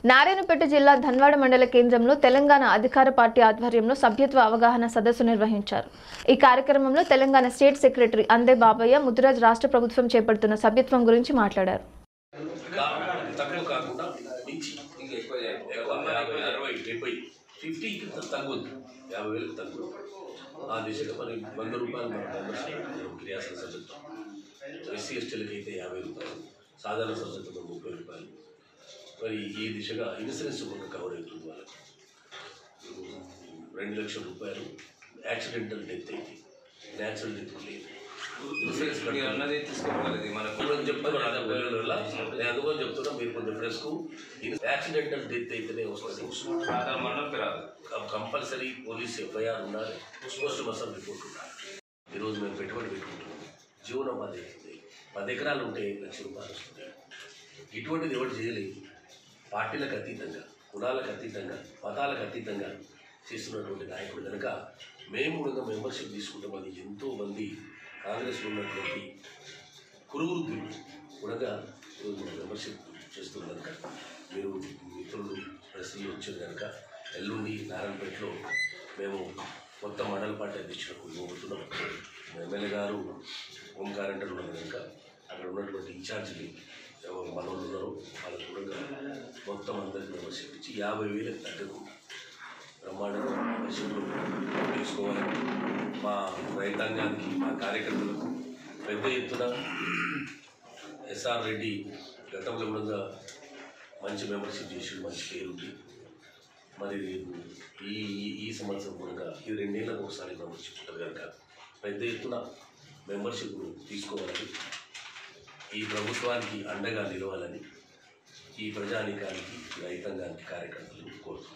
నారాయణపేట జిల్లా ధన్వాడ మండల కేంద్రంలో తెలంగాణ అధికార పార్టీ ఆధ్వర్యంలో సభ్యత్వ అవగాహన సదస్సు నిర్వహించారు ఈ కార్యక్రమంలో తెలంగాణ స్టేట్ సెక్రటరీ అందే బాబయ్య ముద్రాజ్ రాష్ట్ర ప్రభుత్వం చేపడుతున్న సభ్యత్వం గురించి మాట్లాడారు కా- తక్కువ కాకుండా మించి ఇంకా ఎక్కువ ఎక్కువ యాభై అరవై డెబ్బై ఫిఫ్టీకి తగ్గొద్దు యాభై వేలకు తగ్గు ఆ దిశగా మరి వంద రూపాయలు మన మెంబర్షిప్ క్రియాశీల సభ్యత్వం ఎస్సీ ఎస్టీలకి అయితే యాభై రూపాయలు సాధారణ సభ్యత్వం ముప్పై రూపాయలు మరి ఈ దిశగా ఇన్సూరెన్స్ కూడా కవర్ అవుతుంది వాళ్ళకి రెండు లక్షల రూపాయలు యాక్సిడెంటల్ డెత్ అయితే న్యాచురల్ డెత్ లేదు ఇన్సూరెన్స్ మీరు కట్టాలి. అన్నది తీసుకోగలది మనకు కొంచెం చెప్తాను అదే పిల్లల వల్ల నేను అందుకని చెప్తున్నా మీరు కొంచెం ఫ్రెష్కు యాక్సిడెంటల్ డెత్ అయితేనే వస్తుంది ఆధార్ మనకు రాదు కంపల్సరీ పోలీస్ ఎఫ్ఐఆర్ ఉండాలి పోస్ట్ మసం రిపోర్ట్ ఉండాలి ఈరోజు మేము పెట్టుబడి పెట్టుకుంటున్నాం జీవనోపాధి అవుతుంది పది ఎకరాలు ఉంటే లక్ష రూపాయలు వస్తుంది ఇటువంటిది ఎవరు చేయలేదు పార్టీలకు అతీతంగా కులాలకు అతీతంగా మతాలకు అతీతంగా చేస్తున్నటువంటి నాయకుడు కనుక మేము కూడా మెంబర్షిప్ తీసుకుంటామని ఎంతో మంది కాంగ్రెస్లో ఉన్నటువంటి కురువృద్ధులు కూడా ఈరోజు మనం మెంబర్షిప్ చేస్తున్నారు కనుక మీరు మిత్రులు ప్రెస్లు వచ్చారు కనుక ఎల్లుండి నారాయణపేటలో మేము కొత్త మండల పార్టీ అధ్యక్షులకు ఇవ్వబోతున్నాం మా ఎమ్మెల్యే గారు ఓంకారంటే ఉన్నారు కనుక అక్కడ ఉన్నటువంటి ఇన్ఛార్జిని ఎవరు మనోళ్ళు ఉన్నారో వాళ్ళకు కూడా మొత్తం అందరికి మెంబర్షిప్ ఇచ్చి యాభై వేలకు తగ్గకుండా బ్రహ్మాండంగా మెంబర్షిప్లు తీసుకోవాలి మా రైతాంగానికి మా కార్యకర్తలకు పెద్ద ఎత్తున ఎస్ఆర్ రెడ్డి గతంలో కూడా మంచి మెంబర్షిప్ చేసి మంచి పేరు ఉంది మరి ఈ ఈ- ఈ సంవత్సరం కూడా ఈ రెండేళ్ళకు ఒకసారి మెంబర్షిప్ ఉంటుంది కనుక పెద్ద ఎత్తున మెంబర్షిప్ తీసుకోవాలని ఈ ప్రభుత్వానికి అండగా నిలవాలని ఈ ప్రజానీకానికి రైతాంగానికి కార్యకర్తలు కోరుతున్నాను